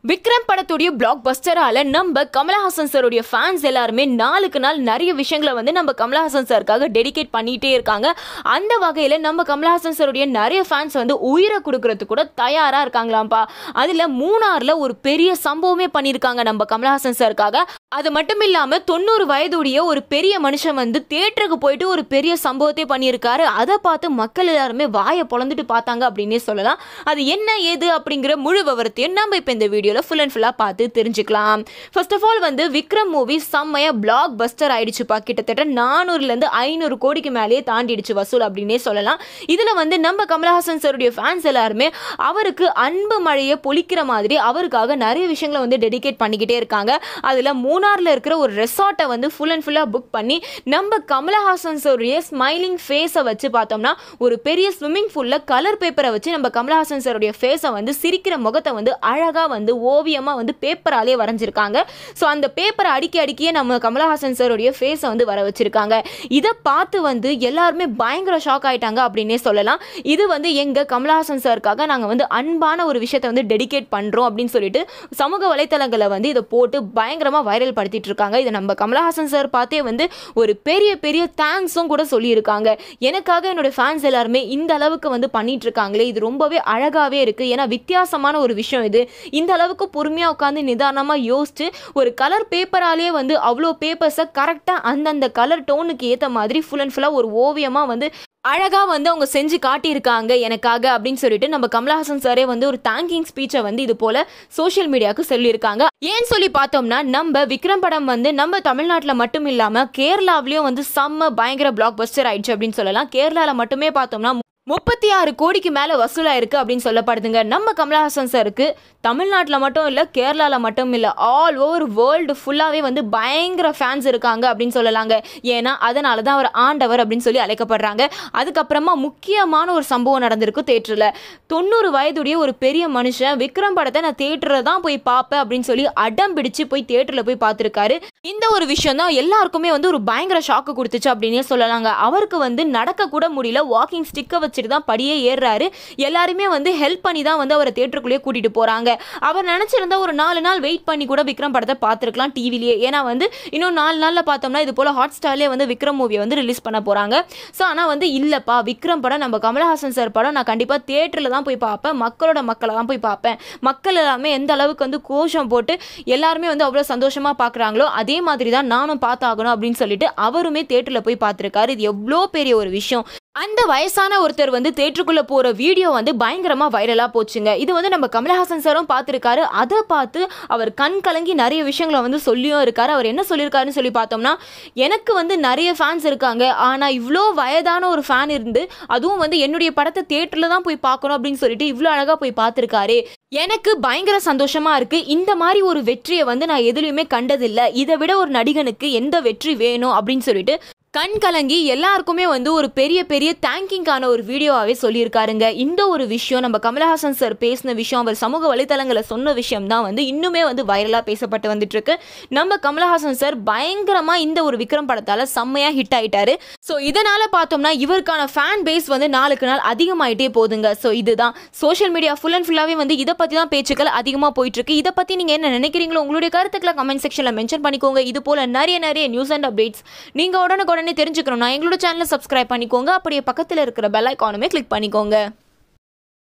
விக்ரம் படத்துடைய பிளாக் பஸ்டரால நம்ம கமலஹாசன் சாருடைய ஃபேன்ஸ் எல்லாருமே நாளுக்கு நாள் நிறைய விஷயங்களை வந்து நம்ம கமலஹாசன் சாருக்காக டெடிகேட் பண்ணிட்டே இருக்காங்க அந்த வகையில் நம்ம கமலஹாசன் சாருடைய நிறைய ஃபேன்ஸ் வந்து உயிரை கொடுக்கறதுக்கு கூட தயாராக இருக்காங்களாம்ப்பா அதில் மூணாரில் ஒரு பெரிய சம்பவமே பண்ணியிருக்காங்க நம்ம கமலஹாசன் சாருக்காக அது மட்டும் இல்லாமல் தொண்ணூறு வயதுடைய ஒரு பெரிய மனுஷன் வந்து தேட்டருக்கு போயிட்டு ஒரு பெரிய சம்பவத்தை பண்ணியிருக்காரு அதை பார்த்து மக்கள் எல்லாருமே வாயை பொழந்துட்டு பார்த்தாங்க அப்படின்னே சொல்லலாம் அது என்ன ஏது அப்படிங்கிற முழு விவரத்தையும் நம்ம இப்போ இந்த வீடியோவில் ஃபுல் அண்ட் ஃபுல்லாக பார்த்து தெரிஞ்சுக்கலாம் ஃபர்ஸ்ட் ஆஃப் ஆல் வந்து விக்ரம் மூவி செம்மையா பிளாக் பஸ்டர் ஆயிடுச்சுப்பா கிட்டத்தட்ட நானூறுலேருந்து ஐநூறு கோடிக்கு மேலேயே தாண்டிடுச்சு வசூல் அப்படின்னே சொல்லலாம் இதில் வந்து நம்ம கமலஹாசன் சாருடைய ஃபேன்ஸ் எல்லாருமே அவருக்கு அன்பு மழையை பொழிக்கிற மாதிரி அவருக்காக நிறைய விஷயங்களை வந்து டெடிகேட் பண்ணிக்கிட்டே இருக்காங்க அதில் மூணாரில் இருக்கிற ஒரு ரெசார்ட்டை வந்து ஃபுல் அண்ட் ஃபுல்லாக புக் பண்ணி நம்ம கமலஹாசன் சாருடைய ஸ்மைலிங் ஃபேஸை வச்சு பார்த்தோம்னா ஒரு பெரிய ஸ்விம்மிங் பூலில் கலர் பேப்பரை வச்சு நம்ம கமலஹாசன் சாருடைய ஃபேஸை வந்து சிரிக்கிற முகத்தை வந்து அழகாக வந்து ஓவியமாக வந்து பேப்பராலே வரைஞ்சிருக்காங்க ஸோ அந்த பேப்பரை அடிக்கி அடிக்கியே நம்ம கமலஹாசன் சாருடைய ஃபேஸை வந்து வர வச்சிருக்காங்க இதை பார்த்து வந்து எல்லாருமே பயங்கர ஷாக் ஆயிட்டாங்க அப்படின்னே சொல்லலாம் இது வந்து எங்கள் கமலஹாசன் சாருக்காக நாங்கள் வந்து அன்பான ஒரு விஷயத்தை வந்து டெடிகேட் பண்ணுறோம் அப்படின்னு சொல்லிட்டு சமூக வலைத்தளங்களை வந்து இதை போட்டு பயங்கரமாக வைரல் படுத்திட்டு இருக்காங்க இதை நம்ம கமலஹாசன் சார் பார்த்தே வந்து ஒரு பெரிய பெரிய தேங்க்ஸும் கூட சொல்லியிருக்காங்க எனக்காக என்னோட ஃபேன்ஸ் எல்லாருமே இந்த அளவுக்கு வந்து பண்ணிட்டு இருக்காங்களே இது ரொம்பவே அழகாகவே இருக்குது ஏன்னா வித்தியாசமான ஒரு விஷயம் இது இந்த அளவுக்கு பொறுமையாக உட்காந்து நிதானமாக யோசிச்சு ஒரு கலர் பேப்பராலே வந்து அவ்வளோ பேப்பர்ஸை கரெக்டாக அந்தந்த கலர் டோனுக்கு ஏற்ற மாதிரி ஃபுல் அண்ட் ஃபுல்லாக ஒரு ஓவியமாக வந்து அழகாக வந்து அவங்க செஞ்சு காட்டியிருக்காங்க எனக்காக அப்படின்னு சொல்லிட்டு நம்ம கமலஹாசன் சாரே வந்து ஒரு தேங்கிங் ஸ்பீச்சை வந்து இது போல சோஷியல் மீடியாவுக்கு சொல்லியிருக்காங்க ஏன் சொல்லி பார்த்தோம்னா நம்ம விக்ரம் படம் வந்து நம்ம தமிழ்நாட்டில் மட்டும் இல்லாமல் கேரளாவிலையும் வந்து செம்ம பயங்கர பிளாக் பஸ்டர் ஆயிடுச்சு அப்படின்னு சொல்லலாம் கேரளாவில் மட்டுமே பார்த்தோம்னா முப்பத்தி ஆறு கோடிக்கு மேலே வசூலாயிருக்கு அப்படின்னு சொல்லப்படுதுங்க நம்ம கமலஹாசன் சாருக்கு தமிழ்நாட்டில் மட்டும் இல்லை கேரளாவில் மட்டும் இல்லை ஆல் ஓவர் வேர்ல்டு ஃபுல்லாகவே வந்து பயங்கர ஃபேன்ஸ் இருக்காங்க அப்படின்னு சொல்லலாங்க ஏன்னா அதனால தான் அவர் ஆண்டவர் அப்படின்னு சொல்லி அழைக்கப்படுறாங்க அதுக்கப்புறமா முக்கியமான ஒரு சம்பவம் நடந்திருக்கு தேட்டரில் தொண்ணூறு வயதுடைய ஒரு பெரிய மனுஷன் விக்ரம் படத்தை நான் தேட்டரில் தான் போய் பார்ப்பேன் அப்படின்னு சொல்லி அடம் பிடிச்சு போய் தேட்டரில் போய் பார்த்துருக்காரு இந்த ஒரு விஷயம் தான் எல்லாருக்குமே வந்து ஒரு பயங்கர ஷாக்கு கொடுத்துச்சு அப்படின்னே சொல்லலாங்க அவருக்கு வந்து நடக்க கூட முடியல வாக்கிங் ஸ்டிக்கை வச்சுட்டு தான் படியே ஏறுறாரு எல்லாருமே வந்து ஹெல்ப் பண்ணி தான் வந்து அவரை தேட்டருக்குள்ளேயே கூட்டிட்டு போறாங்க அவர் நினைச்சிருந்தா ஒரு நாலு நாள் வெயிட் பண்ணி கூட விக்ரம் படத்தை பார்த்துருக்கலாம் டிவிலேயே ஏன்னா வந்து இன்னும் நாலு நாளில் பார்த்தோம்னா இது போல ஹாட் ஸ்டார்லேயே வந்து விக்ரம் மூவியை வந்து ரிலீஸ் பண்ண போறாங்க ஸோ ஆனால் வந்து இல்லைப்பா விக்ரம் படம் நம்ம கமலஹாசன் சார் படம் நான் கண்டிப்பாக தேட்டரில் தான் போய் பார்ப்பேன் மக்களோட மக்களை தான் போய் பார்ப்பேன் மக்கள் எல்லாமே எந்த அளவுக்கு வந்து கோஷம் போட்டு எல்லாருமே வந்து அவ்வளோ சந்தோஷமாக பார்க்குறாங்களோ அதே மாதிரி தான் நானும் பார்த்தாகணும் அப்படின்னு சொல்லிட்டு அவருமே தேட்டரில் போய் பார்த்துருக்காரு இது எவ்வளோ பெரிய ஒரு விஷயம் அந்த வயசான ஒருத்தர் வந்து தேட்டருக்குள்ள போற வீடியோ வந்து பயங்கரமா வைரலா போச்சுங்க இது வந்து நம்ம கமலஹாசன் சாரும் பார்த்துருக்காரு அதை பார்த்து அவர் கண் கலங்கி நிறைய விஷயங்களை வந்து சொல்லியும் இருக்காரு அவர் என்ன சொல்லியிருக்காருன்னு சொல்லி பார்த்தோம்னா எனக்கு வந்து நிறைய ஃபேன்ஸ் இருக்காங்க ஆனா இவ்வளோ வயதான ஒரு ஃபேன் இருந்து அதுவும் வந்து என்னுடைய படத்தை தேட்டரில் தான் போய் பார்க்கணும் அப்படின்னு சொல்லிட்டு இவ்வளோ அழகா போய் பார்த்துருக்காரு எனக்கு பயங்கர சந்தோஷமா இருக்கு இந்த மாதிரி ஒரு வெற்றியை வந்து நான் எதுலையுமே கண்டதில்லை இதை விட ஒரு நடிகனுக்கு எந்த வெற்றி வேணும் அப்படின்னு சொல்லிட்டு கண் கலங்கி எல்லாருக்குமே வந்து ஒரு பெரிய பெரிய தேங்கிங்கான ஒரு வீடியோவாகவே சொல்லியிருக்காருங்க இந்த ஒரு விஷயம் நம்ம கமலஹாசன் சார் பேசின விஷயம் அவர் சமூக வலைத்தளங்களில் சொன்ன விஷயம் தான் வந்து இன்னுமே வந்து வைரலாக பேசப்பட்டு வந்துட்டு இருக்கு நம்ம கமலஹாசன் சார் பயங்கரமாக இந்த ஒரு விக்ரம் படத்தால் செம்மையாக ஹிட் ஆயிட்டாரு ஸோ இதனால் பார்த்தோம்னா இவருக்கான ஃபேன் பேஸ் வந்து நாளுக்கு நாள் அதிகமாயிட்டே போகுதுங்க ஸோ இதுதான் சோஷியல் மீடியா ஃபுல் அண்ட் ஃபுல்லாகவே வந்து இதை பற்றி தான் பேச்சுக்கள் அதிகமாக போயிட்டு இருக்கு இதை பற்றி நீங்கள் என்ன நினைக்கிறீங்களோ உங்களுடைய கருத்துக்களை கமெண்ட் செக்ஷனில் மென்ஷன் பண்ணிக்கோங்க இது போல நிறைய நிறைய நியூஸ் அண்ட் அப்டேட்ஸ் நீங்கள் உடனுக்குடனே தெரிஞ்சுக்கணும்னா எங்களோட சேனலை சப்ஸ்கிரைப் பண்ணிக்கோங்க அப்படியே பக்கத்தில் இருக்கிற பெல் ஐக்கானுமே கிளிக் பண்ணிக்கோங்க